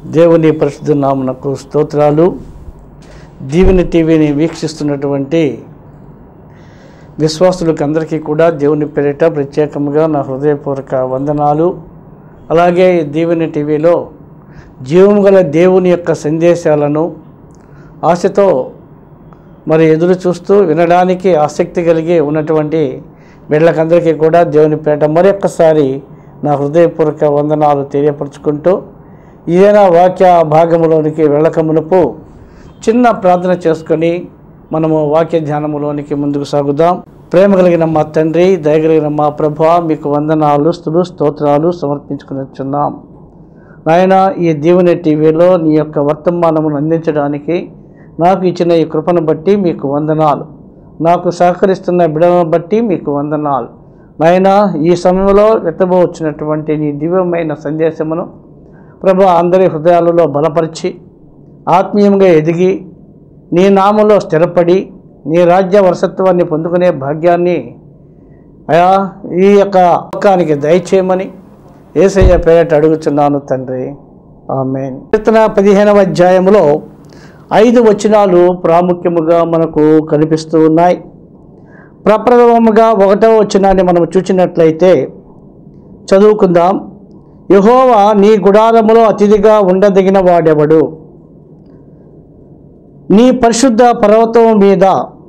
దేవుని పరిశుద్ధ నామనకు స్తోత్రాలు దీవెన టీవీని వీక్షిస్తున్నటువంటి విశ్వాసులకు అందరికీ కూడా దేవుని పేరిట ప్రత్యేకంగా నా హృదయపూర్వక వందనాలు అలాగే ఈ దీవెన టీవీలో జీవము గల దేవుని యొక్క సందేశాలను ఆశతో మరి ఎదురు చూస్తూ వినడానికి ఆసక్తి కలిగి ఉన్నటువంటి వీళ్ళకందరికీ కూడా దేవుని పేట మరొక్కసారి నా హృదయపూర్వక వందనాలు తెలియపరుచుకుంటూ ఏదైనా వాక్య భాగములోనికి వెళ్ళక మునుపు చిన్న ప్రార్థన చేసుకొని మనము వాక్య ధ్యానములోనికి ముందుకు సాగుదాం ప్రేమ కలిగిన మా తండ్రి దయగలిగిన మా ప్రభు మీకు వందనాలు స్తులు స్తోత్రాలు సమర్పించుకునిచున్నాం నాయన ఈ దీవెన టీవీలో నీ యొక్క వర్తమానమును అందించడానికి నాకు ఇచ్చిన ఈ కృపను బట్టి మీకు వందనాలు నాకు సహకరిస్తున్న బిడలను బట్టి మీకు వందనాలు నాయన ఈ సమయంలో వచ్చినటువంటి నీ దివ్యమైన సందేశమును ప్రభు అందరి హృదయాలలో బలపరిచి ఆత్మీయంగా ఎదిగి నీ నామంలో స్థిరపడి నీ రాజ్య వరసత్వాన్ని పొందుకునే భాగ్యాన్ని అయా ఈ యొక్క లోకానికి దయచేయమని ఏసయ్య పేరట అడుగుచున్నాను తండ్రి ఆమె కీర్తన పదిహేనవ అధ్యాయములో ఐదు వచనాలు ప్రాముఖ్యముగా మనకు కనిపిస్తూ ఉన్నాయి ప్రప్రథమముగా ఒకటవ వచనాన్ని మనం చూచినట్లయితే చదువుకుందాం యహోవా నీ గుడారములో అతిథిగా ఉండదగిన వాడెవడు నీ పరిశుద్ధ పర్వతం మీద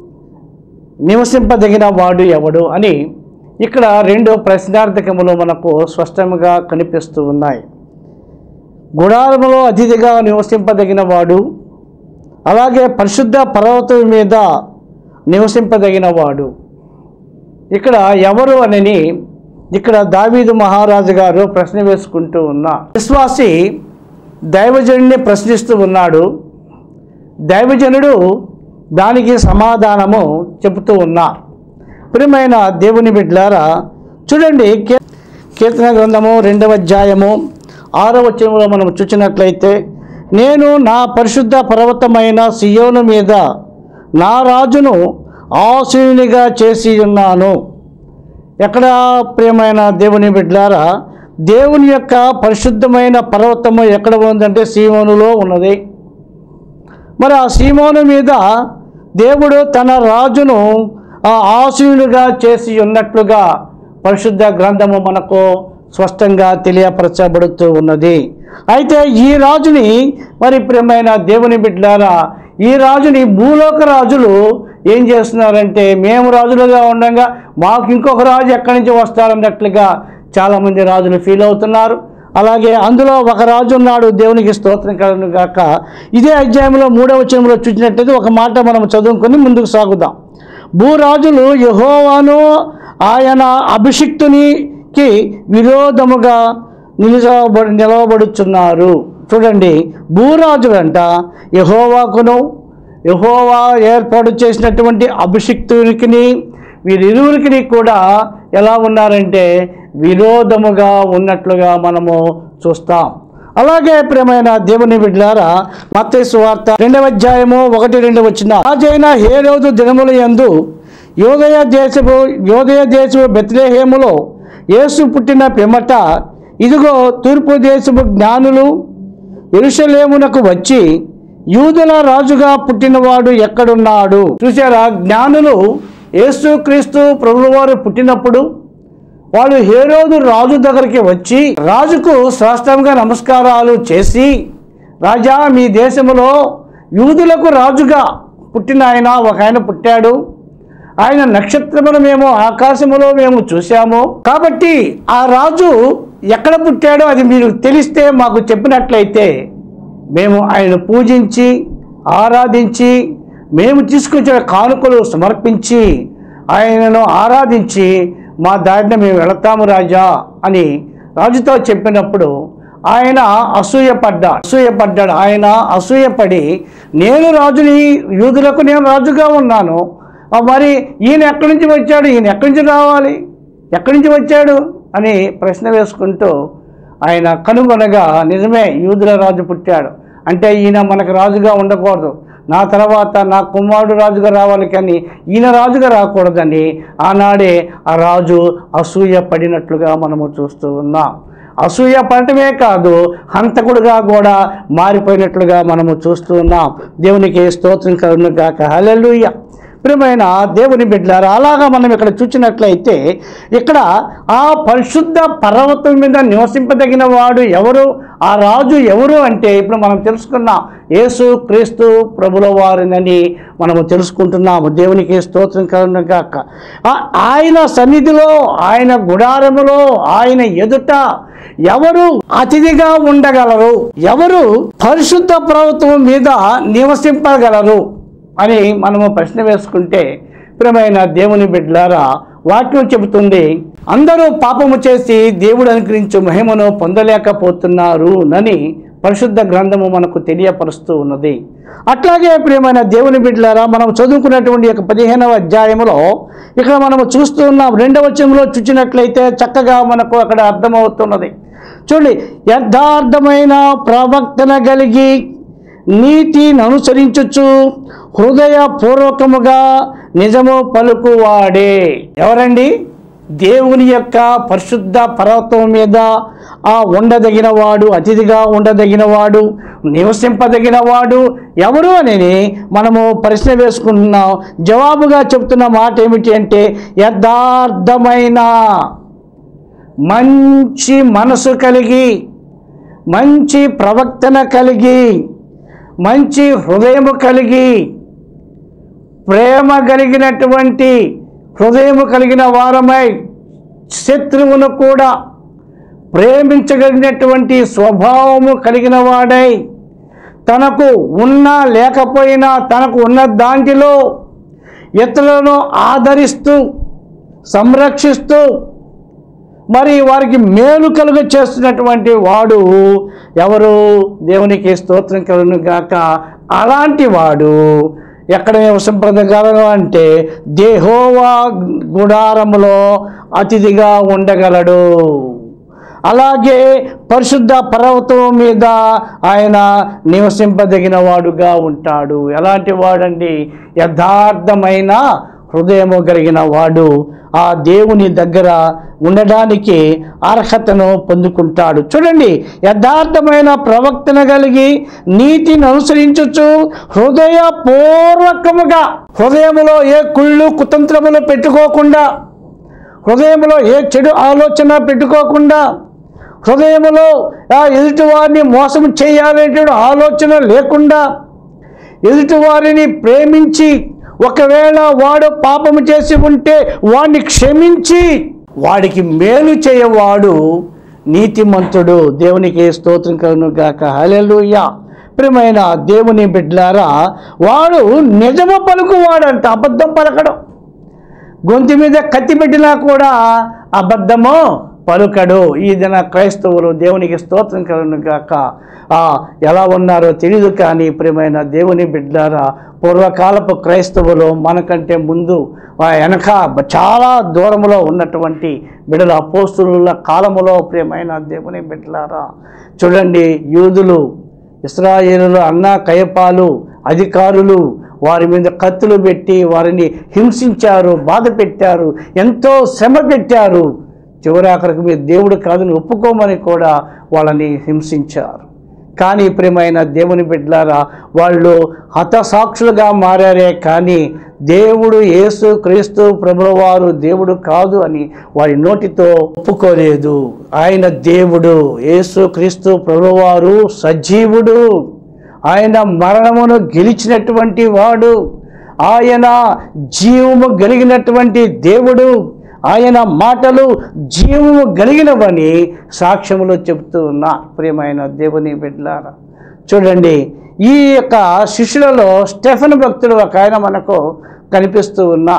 నివసింపదగిన వాడు ఎవడు అని ఇక్కడ రెండు ప్రశ్నార్థకములు మనకు స్పష్టంగా కనిపిస్తూ ఉన్నాయి గుడారములో అతిథిగా నివసింపదగిన వాడు అలాగే పరిశుద్ధ పర్వతం మీద నివసింపదగిన వాడు ఇక్కడ ఎవరు అనని ఇక్కడ దావీదు మహారాజు గారు ప్రశ్న వేసుకుంటూ ఉన్నా విశ్వాసి దైవజనుడిని ప్రశ్నిస్తూ ఉన్నాడు దైవజనుడు దానికి సమాధానము చెబుతూ ఉన్నా ప్రియమైన దేవుని బిడ్డలారా చూడండి కీ- కీర్తన గ్రంథము రెండవ అధ్యాయము ఆరవ వచనంలో మనం చూసినట్లయితే నేను నా పరిశుద్ధ పర్వతమైన సియోను మీద నా రాజును ఆశీనునిగా చేసి ఉన్నాను ఎక్కడ ప్రియమైన దేవుని బిడ్డలారా దేవుని యొక్క పరిశుద్ధమైన పర్వతము ఎక్కడ ఉందంటే సీమోనులో ఉన్నది మరి ఆ సీమోను మీద దేవుడు తన రాజును ఆ ఆశీనుగా చేసి ఉన్నట్లుగా పరిశుద్ధ గ్రంథము మనకు స్పష్టంగా తెలియపరచబడుతూ ఉన్నది అయితే ఈ రాజుని మరి ప్రియమైన దేవుని బిడ్డలారా ఈ రాజుని భూలోక రాజులు ఏం చేస్తున్నారంటే మేము రాజులుగా ఉండగా మాకు ఇంకొక రాజు ఎక్కడి నుంచి వస్తారన్నట్లుగా చాలామంది రాజులు ఫీల్ అవుతున్నారు అలాగే అందులో ఒక రాజు ఉన్నాడు దేవునికి స్తోత్రం కలను గాక ఇదే అధ్యాయంలో మూడవ వచనంలో చూసినట్లయితే ఒక మాట మనం చదువుకొని ముందుకు సాగుదాం భూరాజులు యహోవాను ఆయన అభిషిక్తునికి విరోధముగా నిలువబడి నిలవబడుచున్నారు చూడండి భూరాజులంట యహోవాకును యహోవా ఏర్పాటు చేసినటువంటి అభిషిక్తునికి వీరిరువురికి కూడా ఎలా ఉన్నారంటే విరోధముగా ఉన్నట్లుగా మనము చూస్తాం అలాగే ప్రేమైన దేవుని బిడ్డలారా మత్తయి వార్త రెండవ అధ్యాయము ఒకటి రెండు వచ్చిన రాజైన ఏ రోజు దినముల యందు యోదయ దేశపు యోదయ దేశపు బెత్లేహేములో యేసు పుట్టిన పిమ్మట ఇదిగో తూర్పు దేశపు జ్ఞానులు ఎరుషలేమునకు వచ్చి యూదుల రాజుగా పుట్టినవాడు ఎక్కడున్నాడు చూసారా జ్ఞానులు యేసుక్రీస్తు ప్రభువారు పుట్టినప్పుడు వాళ్ళు హేరోదు రాజు దగ్గరికి వచ్చి రాజుకు శాస్త్రంగా నమస్కారాలు చేసి రాజా మీ దేశంలో యూదులకు రాజుగా పుట్టిన ఆయన ఒక ఆయన పుట్టాడు ఆయన నక్షత్రమును మేము ఆకాశములో మేము చూశాము కాబట్టి ఆ రాజు ఎక్కడ పుట్టాడో అది మీరు తెలిస్తే మాకు చెప్పినట్లయితే మేము ఆయన పూజించి ఆరాధించి మేము తీసుకొచ్చిన కానుకలు సమర్పించి ఆయనను ఆరాధించి మా దారిన మేము వెళతాము రాజా అని రాజుతో చెప్పినప్పుడు ఆయన అసూయపడ్డాడు అసూయపడ్డాడు ఆయన అసూయపడి నేను రాజుని యూదులకు నేను రాజుగా ఉన్నాను ఆ మరి ఈయన ఎక్కడి నుంచి వచ్చాడు ఈయన ఎక్కడి నుంచి రావాలి ఎక్కడి నుంచి వచ్చాడు అని ప్రశ్న వేసుకుంటూ ఆయన కనుగొనగా నిజమే యూదుల రాజు పుట్టాడు అంటే ఈయన మనకు రాజుగా ఉండకూడదు నా తర్వాత నా కుమారుడు రాజుగా రావాలి కానీ ఈయన రాజుగా రాకూడదని ఆనాడే ఆ రాజు అసూయ పడినట్లుగా మనము చూస్తూ ఉన్నాం అసూయ పడటమే కాదు హంతకుడుగా కూడా మారిపోయినట్లుగా మనము చూస్తూ ఉన్నాం దేవునికి స్తోత్రం కలుగును గాక హల్లెలూయ ప్రియమైన దేవుని బిడ్డలారా అలాగా మనం ఇక్కడ చూసినట్లయితే ఇక్కడ ఆ పరిశుద్ధ పర్వతం మీద నివసింపదగిన వాడు ఎవరు ఆ రాజు ఎవరు అంటే ఇప్పుడు మనం తెలుసుకున్నాం యేసు క్రీస్తు ప్రభుల వారినని మనము తెలుసుకుంటున్నాము దేవునికి స్తోత్రం కలుగును గాక ఆ- ఆయన సన్నిధిలో ఆయన గుడారములో ఆయన ఎదుట ఎవరు అతిథిగా ఉండగలరు ఎవరు పరిశుద్ధ పర్వతం మీద నివసింపగలరు అని మనము ప్రశ్న వేసుకుంటే ప్రియమైన దేవుని బిడ్డలారా వాక్యం చెబుతుంది అందరూ పాపము చేసి దేవుడు అనుగ్రహించు మహిమను పొందలేకపోతున్నారు అని పరిశుద్ధ గ్రంథము మనకు తెలియపరుస్తూ ఉన్నది అట్లాగే ప్రియమైన దేవుని బిడ్డలారా మనం చదువుకున్నటువంటి యొక్క పదిహేనవ అధ్యాయములో ఇక్కడ మనము చూస్తూ ఉన్నాం రెండవ వచనంలో చూచినట్లయితే చక్కగా మనకు అక్కడ అర్థమవుతున్నది చూడండి యథార్థమైన ప్రవక్తన కలిగి నీతిని అనుసరించుచు హృదయపూర్వకముగా నిజము పలుకువాడే ఎవరండి దేవుని యొక్క పరిశుద్ధ పర్వతం మీద ఆ ఉండదగిన వాడు అతిథిగా ఉండదగిన వాడు నివసింపదగిన వాడు ఎవరు అని మనము ప్రశ్న వేసుకుంటున్నాం జవాబుగా చెప్తున్న మాట ఏమిటి అంటే యథార్థమైన మంచి మనసు కలిగి మంచి ప్రవక్తన కలిగి మంచి హృదయము కలిగి ప్రేమ కలిగినటువంటి హృదయము కలిగిన వారమై శత్రువును కూడా ప్రేమించగలిగినటువంటి స్వభావము కలిగిన వాడై తనకు ఉన్నా లేకపోయినా తనకు ఉన్న దాంట్లో ఇతరులను ఆదరిస్తూ సంరక్షిస్తూ మరి వారికి మేలు కలుగ చేస్తున్నటువంటి వాడు ఎవరు దేవునికి స్తోత్రం కలుగును గాక అలాంటి వాడు ఎక్కడ నివసింపగలరు అంటే దేహోవా గుడారములో అతిథిగా ఉండగలడు అలాగే పరిశుద్ధ పర్వతం మీద ఆయన నివసింపదగిన వాడుగా ఉంటాడు ఎలాంటి వాడండి యథార్థమైన హృదయము కలిగిన వాడు ఆ దేవుని దగ్గర ఉండడానికి అర్హతను పొందుకుంటాడు చూడండి యథార్థమైన ప్రవక్తన కలిగి నీతిని అనుసరించుచు హృదయపూర్వకముగా హృదయములో ఏ కుళ్ళు కుతంత్రములు పెట్టుకోకుండా హృదయంలో ఏ చెడు ఆలోచన పెట్టుకోకుండా హృదయంలో ఆ ఎదుటివారిని మోసం చేయాలనేటువంటి ఆలోచన లేకుండా ఎదుటివారిని ప్రేమించి ఒకవేళ వాడు పాపము చేసి ఉంటే వాడిని క్షమించి వాడికి మేలు చేయవాడు నీతిమంతుడు దేవునికి స్తోత్రం కలుగును గాక హల్లెలూయా ప్రియమైన దేవుని బిడ్డలారా వాడు నిజము పలుకువాడంట అబద్ధం పలకడం గొంతు మీద కత్తి పెట్టినా కూడా అబద్ధము పలుకడు ఈ దిన క్రైస్తవులు దేవునికి స్తోత్రం కలను గాక ఆ, ఎలా ఉన్నారో తెలియదు కానీ ప్రియమైన దేవుని బిడ్డారా పూర్వకాలపు క్రైస్తవులు మనకంటే ముందు ఆ వెనక చాలా దూరంలో ఉన్నటువంటి బిడ్డల అపోస్తుల కాలములో ప్రియమైన దేవుని బిడ్డలారా చూడండి యూదులు ఇస్రాయేలులు అన్న కయపాలు అధికారులు వారి మీద కత్తులు పెట్టి వారిని హింసించారు బాధ పెట్టారు ఎంతో శ్రమ పెట్టారు చివరాఖరికి మీరు దేవుడు కాదని ఒప్పుకోమని కూడా వాళ్ళని హింసించారు కానీ ప్రియమైన దేవుని బిడ్డలారా వాళ్ళు హతసాక్షులుగా మారారే కానీ దేవుడు యేసు క్రీస్తు ప్రభుల వారు దేవుడు కాదు అని వారి నోటితో ఒప్పుకోలేదు ఆయన దేవుడు యేసు క్రీస్తు ప్రభుల వారు సజీవుడు ఆయన మరణమును గెలిచినటువంటి వాడు ఆయన జీవము కలిగినటువంటి దేవుడు ఆయన మాటలు జీవము కలిగినవని సాక్ష్యములో చెబుతూ ఉన్నా ప్రియమైన దేవుని బిడ్డలారా చూడండి ఈ యొక్క శిష్యులలో స్టెఫన్ భక్తుడు ఒక ఆయన మనకు కనిపిస్తూ ఉన్నా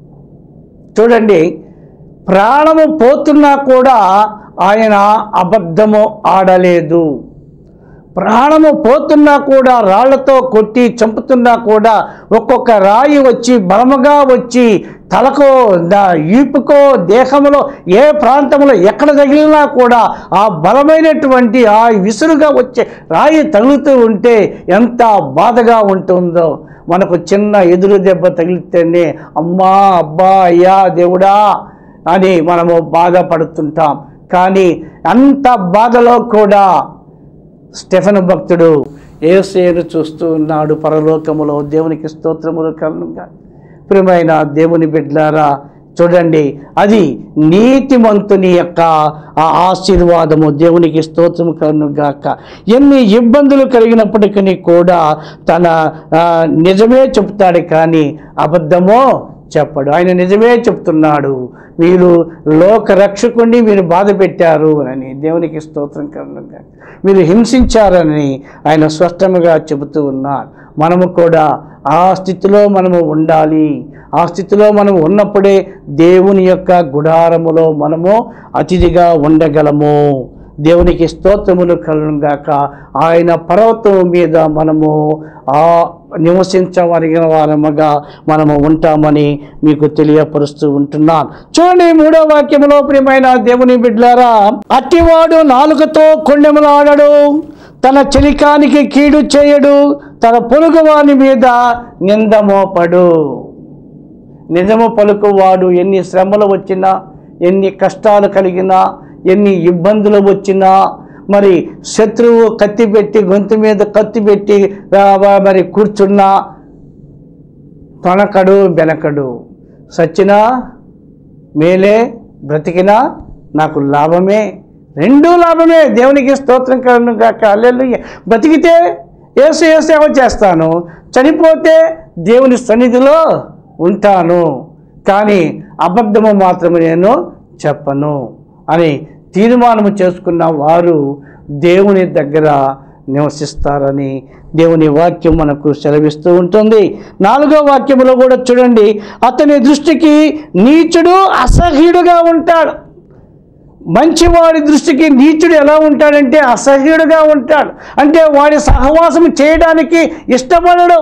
చూడండి ప్రాణము పోతున్నా కూడా ఆయన అబద్ధము ఆడలేదు ప్రాణము పోతున్నా కూడా రాళ్లతో కొట్టి చంపుతున్నా కూడా ఒక్కొక్క రాయి వచ్చి బలముగా వచ్చి తలకు దా ఈపుకో దేహంలో ఏ ప్రాంతంలో ఎక్కడ తగిలినా కూడా ఆ బలమైనటువంటి ఆ విసురుగా వచ్చే రాయి తగులుతూ ఉంటే ఎంత బాధగా ఉంటుందో మనకు చిన్న ఎదురు దెబ్బ తగిలితేనే అమ్మా అబ్బా అయ్యా దేవుడా అని మనము బాధపడుతుంటాం కానీ అంత బాధలో కూడా స్టెఫెన్ భక్తుడు ఏసేను చూస్తూ ఉన్నాడు పరలోకములో దేవునికి స్తోత్రములు కలుగా ప్రియమైన దేవుని బిడ్డలారా చూడండి అది నీతిమంతుని యొక్క ఆ ఆశీర్వాదము దేవునికి స్తోత్రము కలుగాక ఎన్ని ఇబ్బందులు కలిగినప్పటికీ కూడా తన ఆ, నిజమే చెప్తాడు కానీ అబద్ధమో చెప్పడు ఆయన నిజమే చెప్తున్నాడు మీరు లోక రక్షకుణ్ణి మీరు బాధ పెట్టారు అని దేవునికి స్తోత్రం కలుగుగా మీరు హింసించారని ఆయన స్పష్టంగా చెబుతూ ఉన్నారు మనము కూడా ఆ స్థితిలో మనము ఉండాలి ఆ స్థితిలో మనం ఉన్నప్పుడే దేవుని యొక్క గుడారములో మనము అతిథిగా ఉండగలము దేవునికి స్తోత్రములు కలుగాక ఆయన పర్వతం మీద మనము ఆ నివసించవలిగిన వారముగా మనము ఉంటామని మీకు తెలియపరుస్తూ ఉంటున్నాను చూడండి మూడో వాక్యములో ప్రియమైన దేవుని బిడ్డలారా అట్టివాడు నాలుకతో కొండెములాడడు తన చెలికానికి కీడు చేయడు తన పొరుగువాని మీద నింద మోపడు నిజము పలుకువాడు ఎన్ని శ్రమలు వచ్చినా ఎన్ని కష్టాలు కలిగినా ఎన్ని ఇబ్బందులు వచ్చినా మరి శత్రువు కత్తి పెట్టి గొంతు మీద కత్తి పెట్టి ఆ, ఆ, మరి కూర్చున్నా తొనకడు బెనకడు సచ్చినా మేలే బ్రతికినా నాకు లాభమే రెండూ లాభమే దేవునికి స్తోత్రం కలను కాక అల్లెలుయ్య బ్రతికితే ఏసు ఏ సేవ చేస్తాను చనిపోతే దేవుని సన్నిధిలో ఉంటాను కానీ అబద్ధము మాత్రమే నేను చెప్పను అని తీర్మానము చేసుకున్న వారు దేవుని దగ్గర నివసిస్తారని దేవుని వాక్యం మనకు సెలవిస్తూ ఉంటుంది నాలుగో వాక్యములో కూడా చూడండి అతని దృష్టికి నీచుడు అసహ్యుడుగా ఉంటాడు మంచివాడి దృష్టికి నీచుడు ఎలా ఉంటాడంటే అసహ్యుడుగా ఉంటాడు అంటే వాడి సహవాసం చేయడానికి ఇష్టపడడు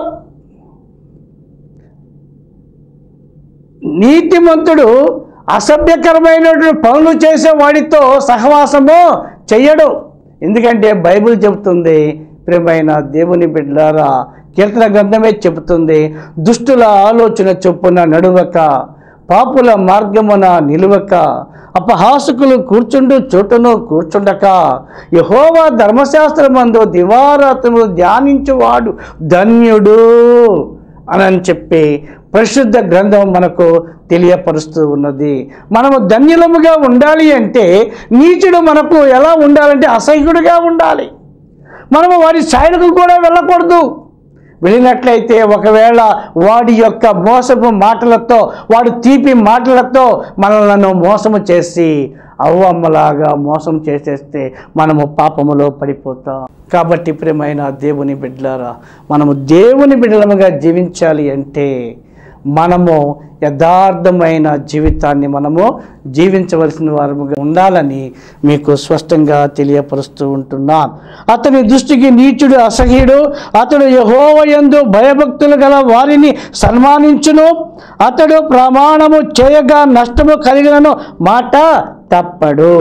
నీతిమంతుడు అసభ్యకరమైనటువంటి పనులు చేసే వాడితో సహవాసము చెయ్యడు ఎందుకంటే బైబిల్ చెబుతుంది ప్రియమైన దేవుని బిడ్డలారా కీర్తన గ్రంథమే చెబుతుంది దుష్టుల ఆలోచన చొప్పున నడువక పాపుల మార్గమున నిలువక అపహాసకులు కూర్చుండు చోటును కూర్చుండక యహోవా ధర్మశాస్త్రమందు దివారాత్రములు ధ్యానించువాడు ధన్యుడు అని చెప్పి పరిశుద్ధ గ్రంథం మనకు తెలియపరుస్తూ ఉన్నది మనము ధన్యులముగా ఉండాలి అంటే నీచుడు మనకు ఎలా ఉండాలంటే అసహ్యుడిగా ఉండాలి మనము వారి ఛాయలకు కూడా వెళ్ళకూడదు వెళ్ళినట్లయితే ఒకవేళ వాడి యొక్క మోసపు మాటలతో వాడు తీపి మాటలతో మనలను మోసము చేసి అవ్వమ్మలాగా మోసం చేసేస్తే మనము పాపములో పడిపోతాం కాబట్టి ప్రియమైన దేవుని బిడ్డలారా మనము దేవుని బిడ్డలముగా జీవించాలి అంటే మనము యథార్థమైన జీవితాన్ని మనము జీవించవలసిన వారముగా ఉండాలని మీకు స్పష్టంగా తెలియపరుస్తూ ఉంటున్నాను అతని దృష్టికి నీచుడు అసహ్యుడు అతడు యహోవయందు భయభక్తులు గల వారిని సన్మానించును అతడు ప్రమాణము చేయగా నష్టము కలిగినను మాట తప్పడు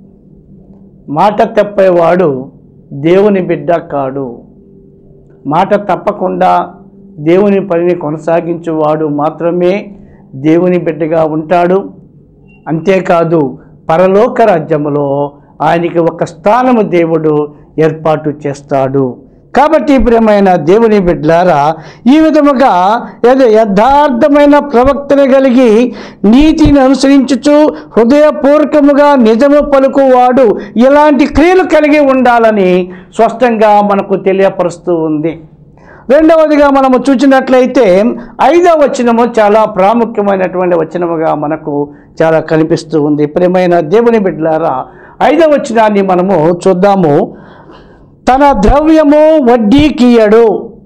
మాట తప్పేవాడు దేవుని బిడ్డ కాడు మాట తప్పకుండా దేవుని పనిని కొనసాగించువాడు మాత్రమే దేవుని బిడ్డగా ఉంటాడు అంతేకాదు పరలోక రాజ్యములో ఆయనకి ఒక స్థానము దేవుడు ఏర్పాటు చేస్తాడు కాబట్టి ప్రియమైన దేవుని బిడ్డలారా ఈ విధముగా ఏదో యథార్థమైన ప్రవక్తను కలిగి నీతిని అనుసరించుచు హృదయపూర్వకముగా నిజము పలుకువాడు ఇలాంటి క్రియలు కలిగి ఉండాలని స్పష్టంగా మనకు తెలియపరుస్తూ ఉంది రెండవదిగా మనము చూసినట్లయితే ఐదవ వచనము చాలా ప్రాముఖ్యమైనటువంటి వచనముగా మనకు చాలా కనిపిస్తూ ఉంది ప్రియమైన దేవుని బిడ్డలారా ఐదవ వచనాన్ని మనము చూద్దాము తన ద్రవ్యము వడ్డీకియడు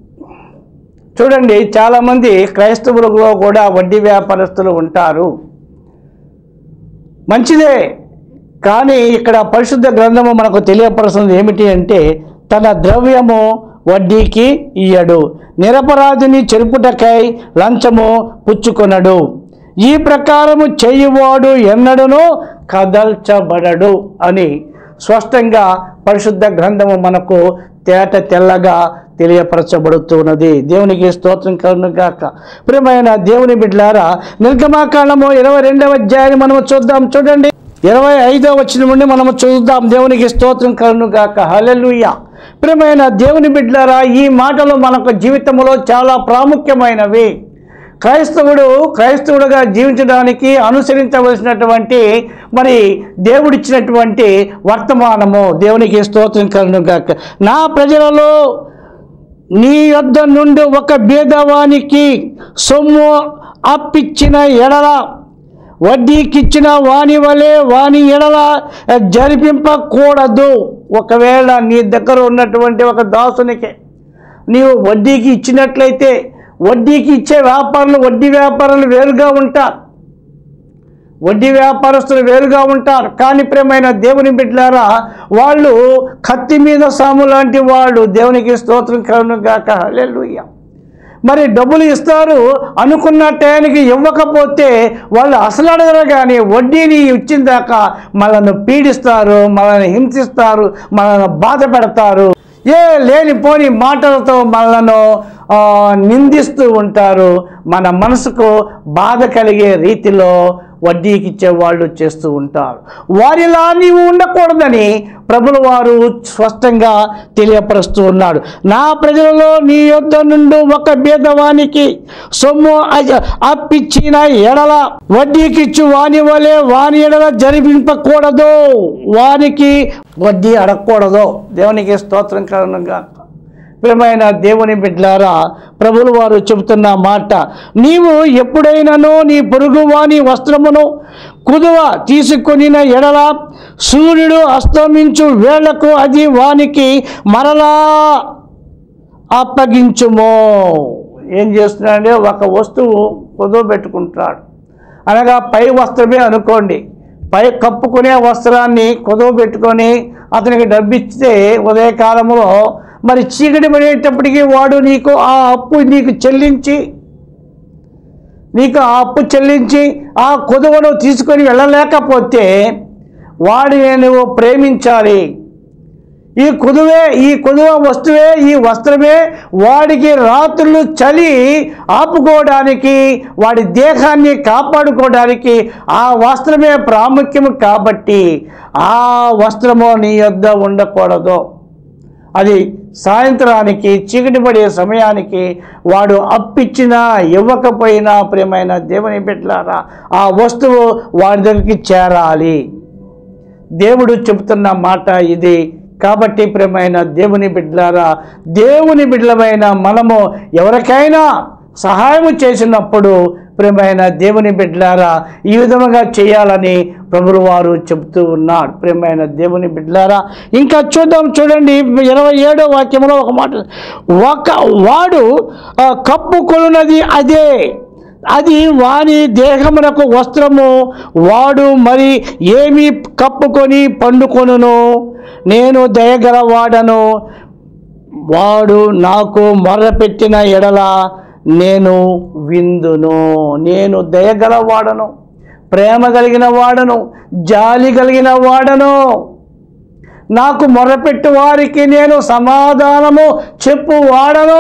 చూడండి చాలామంది క్రైస్తవులలో కూడా వడ్డీ వ్యాపారస్తులు ఉంటారు మంచిదే కానీ ఇక్కడ పరిశుద్ధ గ్రంథము మనకు తెలియపరుస్తుంది ఏమిటి అంటే తన ద్రవ్యము వడ్డీకి ఇయ్యడు నిరపరాధిని చెరుపుటకై లంచము పుచ్చుకొనడు ఈ ప్రకారము చేయువాడు ఎన్నడను కదల్చబడడు అని స్పష్టంగా పరిశుద్ధ గ్రంథము మనకు తేట తెల్లగా తెలియపరచబడుతున్నది దేవునికి స్తోత్రం కలుగుగాక ప్రియమైన దేవుని బిడ్డలారా నిర్గమాకాండము ఇరవై రెండవ అధ్యాయాన్ని మనము చూద్దాం చూడండి ఇరవై ఐదో వచ్చిన నుండి మనము చూద్దాం దేవునికి స్తోత్రం కరును గాక హల్లెలూయా ప్రియమైన దేవుని బిడ్డలారా ఈ మాటలు మనకు జీవితంలో చాలా ప్రాముఖ్యమైనవి క్రైస్తవుడు క్రైస్తవుడుగా జీవించడానికి అనుసరించవలసినటువంటి మరి దేవుడిచ్చినటువంటి వర్తమానము దేవునికి స్తోత్రం కరును గాక నా ప్రజలలో నీ యొద్ద నుండి ఒక భేదవానికి సొమ్ము అప్పిచ్చిన ఎడల వడ్డీకిచ్చిన వాని వలె వాని ఎడల జరిపింపకూడదు ఒకవేళ నీ దగ్గర ఉన్నటువంటి ఒక దాసునికి నీవు వడ్డీకి ఇచ్చినట్లయితే వడ్డీకి ఇచ్చే వ్యాపారులు వడ్డీ వ్యాపారులు వేరుగా ఉంటారు వడ్డీ వ్యాపారస్తులు వేరుగా ఉంటారు కానీ ప్రేమైన దేవుని బిడ్డలారా వాళ్ళు కత్తి మీద సాము లాంటి వాళ్ళు దేవునికి స్తోత్రం కలను గాక హల్లెలూయా మరి డబ్బులు ఇస్తారు అనుకున్న టయానికి ఇవ్వకపోతే వాళ్ళు అసలు అడగరు కానీ వడ్డీని ఇచ్చిన దాకా మనల్ని పీడిస్తారు మనల్ని హింసిస్తారు మనల్ని బాధ పెడతారు ఏ లేనిపోని మాటలతో మనలను ఆ, నిందిస్తూ ఉంటారు మన మనసుకు బాధ కలిగే రీతిలో వడ్డీకి ఇచ్చే వాళ్ళు చేస్తూ ఉంటారు వారిలా నీవు ఉండకూడదని ప్రభుల వారు స్పష్టంగా తెలియపరుస్తూ ఉన్నాడు నా ప్రజలలో నీ యొద్ద నుండి ఒక భేదవానికి సొమ్ము అజ- అప్పిచ్చిన ఎడల వడ్డీకిచ్చు వాని వలె వాని ఎడల జరిపింపకూడదు వానికి వడ్డీ అడగకూడదు దేవునికి స్తోత్రం కారణంగా ప్రియమైన దేవుని బిడ్డలారా ప్రభులు వారు చెబుతున్న మాట నీవు ఎప్పుడైనానో నీ పొరుగు వాని వస్త్రమును కుదువ తీసుకొనిన ఎడల సూర్యుడు అస్తమించు వేళకు అది వానికి మరలా అప్పగించుమో ఏం చేస్తున్నాడంటే ఒక వస్తువు కుదువ పెట్టుకుంటాడు అనగా పై వస్త్రమే అనుకోండి పై కప్పుకునే వస్త్రాన్ని కుదువ పెట్టుకొని అతనికి డబ్బిస్తే ఉదయకాలంలో మరి చీకటి పడేటప్పటికి వాడు నీకు ఆ అప్పు నీకు చెల్లించి నీకు ఆ అప్పు చెల్లించి ఆ కుదువను తీసుకొని వెళ్ళలేకపోతే వాడిని నువ్వు ప్రేమించాలి ఈ కుదువే ఈ కుదువ వస్తువే ఈ వస్త్రమే వాడికి రాత్రులు చలి ఆపుకోవడానికి వాడి దేహాన్ని కాపాడుకోవడానికి ఆ వస్త్రమే ప్రాముఖ్యం కాబట్టి ఆ వస్త్రము నీ యొద్ద ఉండకూడదు అది సాయంత్రానికి చీకటి పడే సమయానికి వాడు అప్పిచ్చినా ఇవ్వకపోయినా ప్రియమైన దేవుని బిడ్డలారా ఆ వస్తువు వాడి దగ్గరికి చేరాలి దేవుడు చెబుతున్న మాట ఇది కాబట్టి ప్రియమైన దేవుని బిడ్డలారా దేవుని బిడ్డలమైన మనము ఎవరికైనా సహాయం చేసినప్పుడు ప్రియమైన దేవుని బిడ్డలారా ఈ విధముగా చేయాలని ప్రభులు వారు చెబుతూ ఉన్నాడు ప్రియమైన దేవుని బిడ్డలారా ఇంకా చూద్దాం చూడండి ఇరవై ఏడో వాక్యంలో ఒక మాట ఒక వాడు ఆ, కప్పుకొనున్నది అదే అది వాని దేహమునకు వస్త్రము వాడు మరి ఏమి కప్పుకొని పండుకొనును నేను దయగల వాడను వాడు నాకు మొర్రపెట్టిన ఎడల నేను విందును నేను దయగల వాడను ప్రేమ కలిగిన వాడను జాలి కలిగిన వాడను నాకు మొర్రపెట్టు వారికి నేను సమాధానము చెప్పు వాడను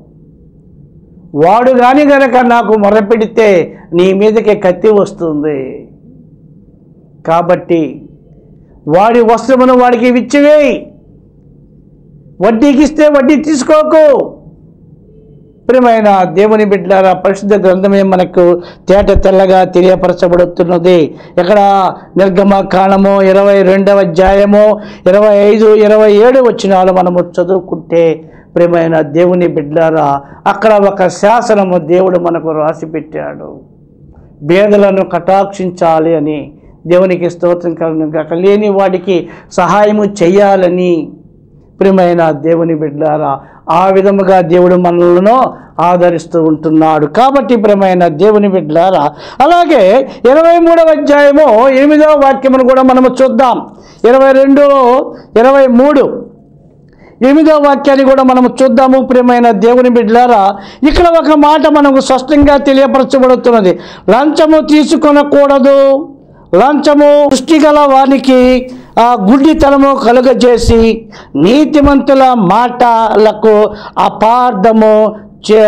వాడు కానీ గనక నాకు మొరపెడితే నీ మీదకి కత్తి వస్తుంది కాబట్టి వాడి వస్త్రమును వాడికి విచ్చివేయి వడ్డీకి ఇస్తే వడ్డీ తీసుకోకు ప్రియమైన దేవుని బిడ్డలారా పరిశుద్ధ గ్రంథమే మనకు తేట తెల్లగా తెలియపరచబడుతున్నది ఇక్కడ నిర్గమ కాండము ఇరవై రెండవ అధ్యాయము ఇరవై ఐదు ఇరవై ఏడు వచ్చినాలు మనము చదువుకుంటే ప్రియమైన దేవుని బిడ్డలారా అక్కడ ఒక శాసనము దేవుడు మనకు రాసి పెట్టాడు పేదలను కటాక్షించాలి అని దేవునికి స్తోత్రం కలుగుగాక లేని వాడికి సహాయము చేయాలని ప్రియమైన దేవుని బిడ్డారా ఆ విధముగా దేవుడు మనలను ఆదరిస్తూ ఉంటున్నాడు కాబట్టి ప్రియమైన దేవుని బిడ్డారా అలాగే ఇరవై మూడవ అధ్యాయము ఎనిమిదవ వాక్యమును కూడా మనము చూద్దాం ఇరవై రెండులో ఇరవై మూడు ఎనిమిదో వాక్యాన్ని కూడా మనం చూద్దాము ప్రియమైన దేవుని బిడ్డలారా ఇక్కడ ఒక మాట మనకు స్పష్టంగా తెలియపరచబడుతున్నది లంచము తీసుకొనకూడదు లంచము దృష్టి గల వానికి ఆ గుడ్డితనము కలుగజేసి నీతిమంతుల మాటలకు అపార్థము చే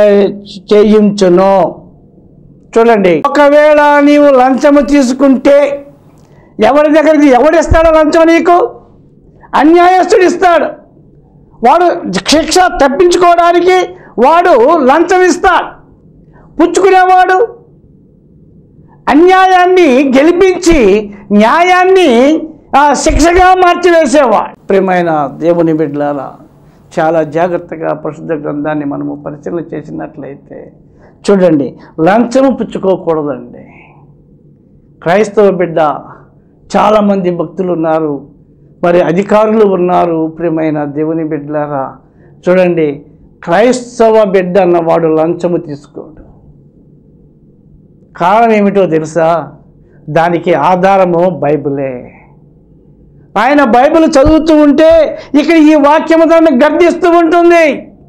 చేయించును చూడండి ఒకవేళ నీవు లంచము తీసుకుంటే ఎవరి దగ్గరికి ఎవడిస్తాడో లంచం నీకు అన్యాయస్తుడు ఇస్తాడు వాడు శిక్ష తప్పించుకోవడానికి వాడు లంచం ఇస్తాడు పుచ్చుకునేవాడు అన్యాయాన్ని గెలిపించి న్యాయాన్ని ఆ, శిక్షగా మార్చివేసేవాడు ప్రియమైన దేవుని బిడ్డలారా చాలా జాగ్రత్తగా పరిశుద్ధ గ్రంథాన్ని మనము పరిశీలన చేసినట్లయితే చూడండి లంచము పుచ్చుకోకూడదండి క్రైస్తవ బిడ్డ చాలామంది భక్తులు ఉన్నారు మరి అధికారులు ఉన్నారు ప్రియమైన దేవుని బిడ్డలారా చూడండి క్రైస్తవ బిడ్డ అన్నవాడు లంచము తీసుకోడు కారణం ఏమిటో తెలుసా దానికి ఆధారము బైబిలే ఆయన బైబిల్ చదువుతూ ఉంటే ఇక్కడ ఈ వాక్యము తనను గర్దిస్తూ ఉంటుంది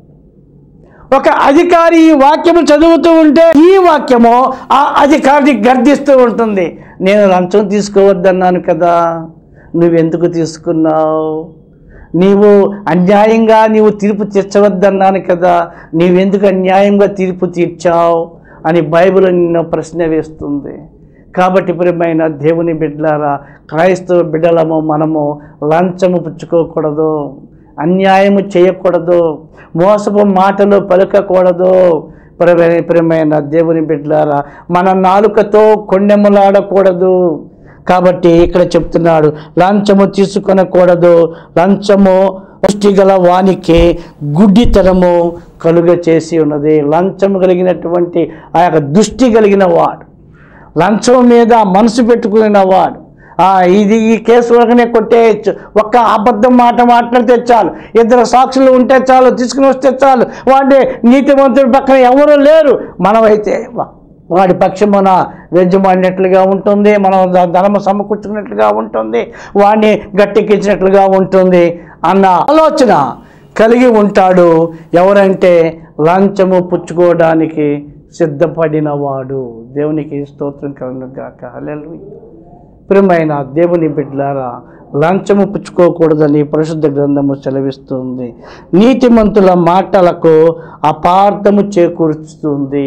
ఒక అధికారి ఈ వాక్యము చదువుతూ ఉంటే ఈ వాక్యము ఆ అధికారిని గర్దిస్తూ ఉంటుంది నేను లంచం తీసుకోవద్దన్నాను కదా నువ్వెందుకు తీసుకున్నావు నీవు అన్యాయంగా నీవు తీర్పు తీర్చవద్దన్నాను కదా నీవెందుకు అన్యాయంగా తీర్పు తీర్చావు అని బైబిల్ నిన్ను ప్రశ్న వేస్తుంది కాబట్టి ప్రియమైన దేవుని బిడ్డలారా క్రైస్తవ బిడ్డలము మనము లంచము పుచ్చుకోకూడదు అన్యాయము చేయకూడదు మోసపు మాటలు పలుకకూడదు ప్రియమైన ప్రియమైన దేవుని బిడ్డలారా మన నాలుకతో కొండెములాడకూడదు కాబట్టి ఇక్కడ చెప్తున్నాడు లంచము తీసుకొనకూడదు లంచము పుష్టి గల వానికి గుడ్డితనము కలుగ చేసి ఉన్నది లంచము కలిగినటువంటి ఆ యొక్క దృష్టి కలిగిన వాడు లంచం మీద మనసు పెట్టుకున్న వాడు ఆ, ఇది ఈ కేసు వరకునే కొట్టేయచ్చు ఒక్క అబద్ధం మాట మాట్లాడితే చాలు ఇద్దరు సాక్షులు ఉంటే చాలు తీసుకుని వస్తే చాలు వాడి నీతివంతుడి పక్కన ఎవరు లేరు మనమైతే వా- వాడి పక్షమున వెజ్జమాడినట్లుగా ఉంటుంది మనం ద- ధనము సమకూర్చుకున్నట్లుగా ఉంటుంది వాడిని గట్టెక్కించినట్లుగా ఉంటుంది అన్న ఆలోచన కలిగి ఉంటాడు ఎవరంటే లంచము పుచ్చుకోవడానికి సిద్ధపడిన వాడు దేవునికి స్తోత్రం కలను గాక హల్లెలూయా ప్రియమైన దేవుని బిడ్డలారా లంచము పుచ్చుకోకూడదని పరిశుద్ధ గ్రంథము సెలవిస్తుంది నీతిమంతుల మాటలకు అపార్థము చేకూరుస్తుంది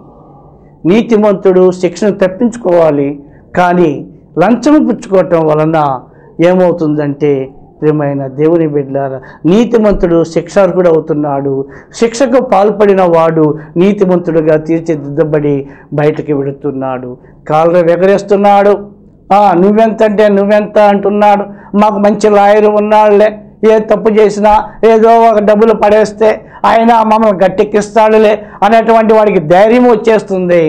నీతిమంతుడు శిక్షను తప్పించుకోవాలి కానీ లంచము పుచ్చుకోవటం వలన ఏమవుతుందంటే ప్రియమైన దేవుని బిడ్డలారా నీతిమంతుడు శిక్షార్హుడు అవుతున్నాడు శిక్షకు పాల్పడిన వాడు నీతిమంతుడుగా తీర్చిదిద్దబడి బయటకు వెడుతున్నాడు కాళ్ళ ఎగరేస్తున్నాడు "ఆ, నువ్వెంత అంటే నువ్వెంత అంటున్నాడు మాకు మంచి లాయర్ ఉన్నాడులే ఏ తప్పు చేసినా ఏదో ఒక డబ్బులు పడేస్తే ఆయన మమ్మల్ని గట్టెక్కిస్తాడులే అనేటువంటి వాడికి ధైర్యం వచ్చేస్తుంది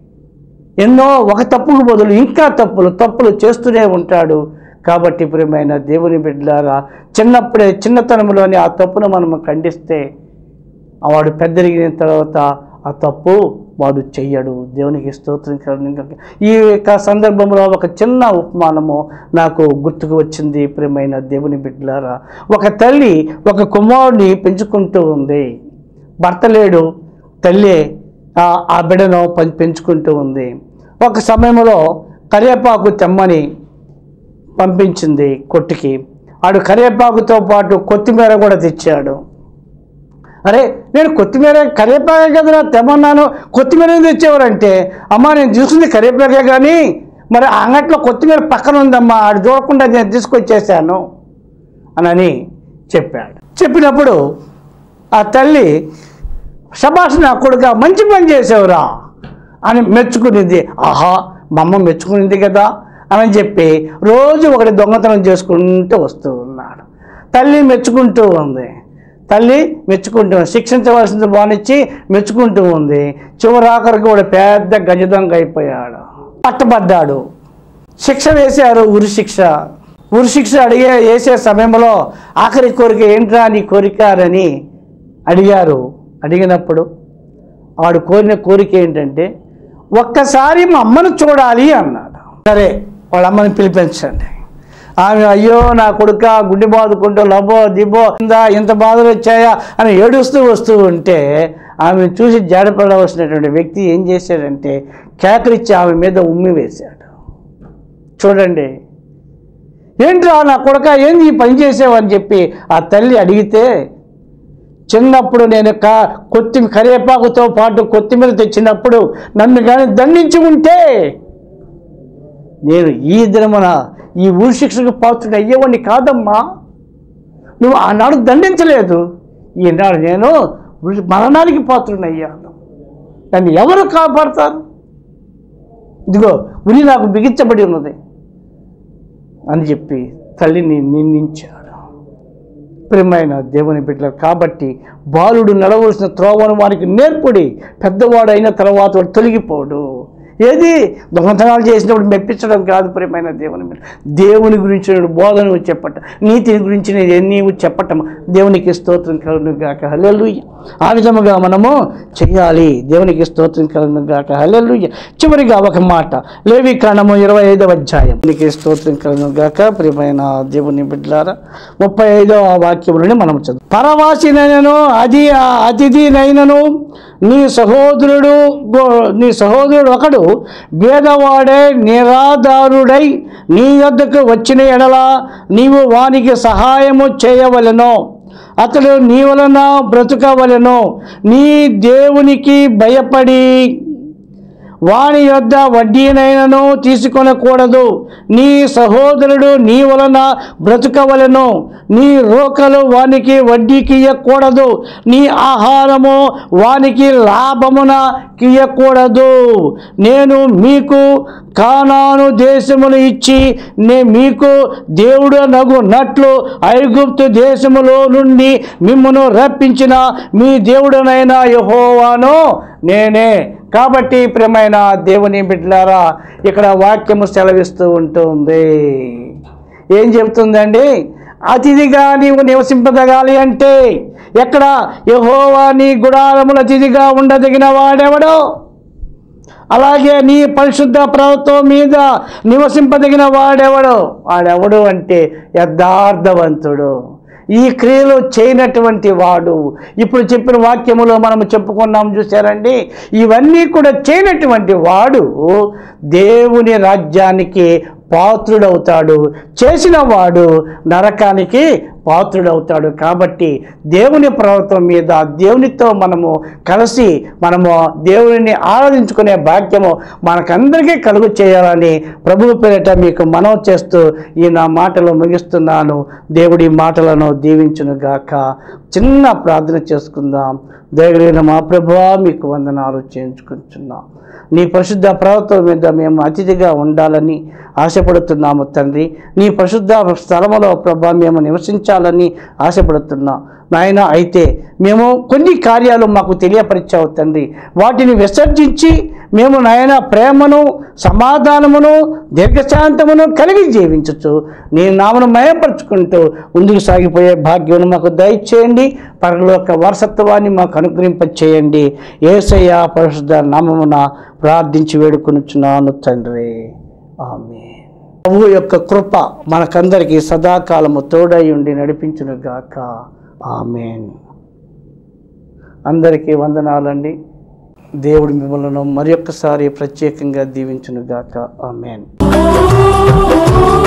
ఎన్నో ఒక తప్పుకు బదులు ఇంకా తప్పులు తప్పులు చేస్తూనే ఉంటాడు కాబట్టి ప్రియమైన దేవుని బిడ్డలారా చిన్నప్పుడే చిన్నతనంలోనే ఆ తప్పును మనం ఖండిస్తే ఆ వాడు పెద్దరిగిన తర్వాత ఆ తప్పు వాడు చెయ్యడు దేవునికి స్తోత్రం కలుగును. ఈ యొక్క సందర్భంలో ఒక చిన్న ఉపమానము నాకు గుర్తుకు వచ్చింది ప్రియమైన దేవుని బిడ్డలారా ఒక తల్లి ఒక కుమారుడిని పెంచుకుంటూ ఉంది భర్త లేడు తల్లి ఆ ఆ బిడ్డను పెం- పెంచుకుంటూ ఉంది ఒక సమయంలో కరివేపాకు తెమ్మని పంపించింది కొట్టుకి ఆడు కరివేపాకుతో పాటు కొత్తిమీర కూడా తెచ్చాడు అరే నేను కొత్తిమీర కరివేపాకే కదరా తెమ్మన్నాను కొత్తిమీర ఎందుకు తెచ్చేవారంటే అమ్మా నేను చూసింది కరివేపాకే కానీ మరి ఆ అంగట్లో కొత్తిమీర పక్కన ఉందమ్మా ఆడు చూడకుండా నేను తీసుకొచ్చేసాను అని చెప్పాడు చెప్పినప్పుడు ఆ తల్లి శబాష్ నా కొడుక మంచి పని చేసావురా అని మెచ్చుకునింది ఆహా మా అమ్మ మెచ్చుకునింది కదా అని చెప్పి రోజు ఒకటి దొంగతనం చేసుకుంటూ వస్తూ ఉన్నాడు తల్లి మెచ్చుకుంటూ ఉంది తల్లి మెచ్చుకుంటూ ఉంది. శిక్షించవలసింది బానిచ్చి మెచ్చుకుంటూ ఉంది చివరి ఆఖరికి కూడా పెద్ద గజ దొంగ అయిపోయాడు పట్టబడ్డాడు శిక్ష వేశారు ఉరి శిక్ష ఉరి శిక్ష అడిగే వేసే సమయంలో ఆఖరి కోరిక ఏంట్రా నీ కోరిక అని అడిగారు అడిగినప్పుడు వాడు కోరిన కోరిక ఏంటంటే ఒక్కసారి మా అమ్మను చూడాలి అన్నాడు సరే వాళ్ళ అమ్మని పిలిపించండి ఆమె అయ్యో నా కొడుక గుండె బాదుకుంటూ లబో దిబో ఇందా ఇంత బాధలు వచ్చాయా అని ఏడుస్తూ వస్తూ ఉంటే ఆమె చూసి జాడపడవలసినటువంటి వ్యక్తి ఏం చేశాడంటే కేకరిచ్చి ఆమె మీద ఉమ్మి వేశాడు చూడండి ఏంట్రా నా కొడుక ఏంది ఈ పని చేసావు అని చెప్పి ఆ తల్లి అడిగితే చిన్నప్పుడు నేను కా కొత్తి కరివేపాకుతో పాటు కొత్తిమీర తెచ్చినప్పుడు నన్ను కానీ దండించి ఉంటే నేను ఈ దినమున ఈ ఊరి శిక్షకు పాత్రుడు అయ్యేవాడిని కాదమ్మా నువ్వు ఆనాడు దండించలేదు ఈనాడు నేను ఉరి- మరణానికి పాత్రుని అయ్యాను నన్ను ఎవరు కాపాడతారు ఇదిగో ఉరి నాకు బిగించబడి ఉన్నది అని చెప్పి తల్లిని నిందించాడు ప్రియమైన దేవుని బిడ్డలు కాబట్టి బాలుడు నడవలసిన త్రోవను వారికి నేర్పుడి పెద్దవాడైన తర్వాత వాడు తొలగిపోడు ఏది దొంగతనాలు చేసినప్పుడు మెప్పించడం కాదు ప్రియమైన దేవుని బిడ్డ దేవుని గురించి బోధన చెప్పట నీతిని గురించి నీవు చెప్పటం దేవునికి స్తోత్రం కలుగును గాక హల్లెలూయ ఆ విధముగా మనము చేయాలి దేవునికి స్తోత్రం కలుగును గాక హల్లెలూయ చివరిగా ఒక మాట లేవి కాండము ఇరవై ఐదవ అధ్యాయం దేవునికి స్తోత్రం కలుగును గాక ప్రియమైన దేవుని బిడ్డలారా ముప్పై ఐదవ వాక్యములని మనం చదువు పరవాసినైనను అది అతిథినైనను నీ సహోదరుడు గో- నీ సహోదరుడు ఒకడు భేదవాడే నిరాధారుడై నీ యొద్దకు వచ్చిన ఎడల నీవు వానికి సహాయము చేయవలెను అతడు నీ వలన బ్రతుకవలెను నీ దేవునికి భయపడి వాని యొద్ద వడ్డీనైనను తీసుకొనకూడదు నీ సహోదరుడు నీ వలన బ్రతుకవలెను నీ రోకలు వానికి వడ్డీకి ఇయ్యకూడదు నీ ఆహారము వానికి లాభమున కియ్యకూడదు నేను మీకు కానాను దేశమును ఇచ్చి నే మీకు దేవుడు నగునట్లు ఐగుప్తు దేశములో నుండి మిమ్మను రప్పించిన మీ దేవుడనైన యహోవాను నేనే కాబట్టి ప్రియమైన దేవుని బిడ్డలారా ఇక్కడ వాక్యము సెలవిస్తూ ఉంటుంది ఏం చెబుతుందండి అతిథిగా నీవు నివసింపదగాలి అంటే ఎక్కడ యహోవా నీ గుడారముల అతిథిగా ఉండదగిన వాడెవడో అలాగే నీ పరిశుద్ధ ప్రభుత్వం మీద నివసింపదగిన వాడెవడు వాడెవడు అంటే యథార్థవంతుడు ఈ క్రియలు చేయనటువంటి వాడు ఇప్పుడు చెప్పిన వాక్యములో మనం చెప్పుకున్నాం చూసారండి ఇవన్నీ కూడా చేయనటువంటి వాడు దేవుని రాజ్యానికి పాత్రుడవుతాడు చేసిన వాడు నరకానికి పాత్రుడవుతాడు కాబట్టి దేవుని ప్రభుత్వం మీద దేవునితో మనము కలిసి మనము దేవుని ఆరాధించుకునే భాగ్యము మనకందరికీ కలుగు చేయాలని ప్రభువు పేరిట మీకు మనవి చేస్తూ ఈ నా మాటలు ముగిస్తున్నాను దేవుడి మాటలను దీవించును గాక చిన్న ప్రార్థన చేసుకుందాం దయగలిగిన మా ప్రభువా మీకు వందనాలు చేయించుకుంటున్నాం నీ పరిశుద్ధ ప్రభుత్వం మీద మేము అతిథిగా ఉండాలని ఆశపడుతున్నాము తండ్రి నీ పరిశుద్ధ స్థలములో ప్రభా మేము నివసించాలని ఆశపడుతున్నాం నాయన అయితే మేము కొన్ని కార్యాలు మాకు తెలియపరిచావు తండ్రి వాటిని విసర్జించి మేము నాయన ప్రేమను సమాధానమును దీర్ఘశాంతమును కలిగి జీవించచ్చు నీ నామను మయపరుచుకుంటూ ముందుకు సాగిపోయే భాగ్యం మాకు దయచేయండి పరలోక వారసత్వాన్ని మాకు అనుగ్రహింప చేయండి ఏసయ్య పరిశుద్ధ నామమున ప్రార్థించి వేడుకొనుచున్నాను తండ్రి ఆమె ప్రభు యొక్క కృప మనకందరికీ సదాకాలము తోడై ఉండి నడిపించును గాక ఆమెన్ అందరికీ వందనాలండి దేవుడు మిమ్మల్ని మరి ఒక్కసారి ప్రత్యేకంగా దీవించును గాక ఆమెన్ Oh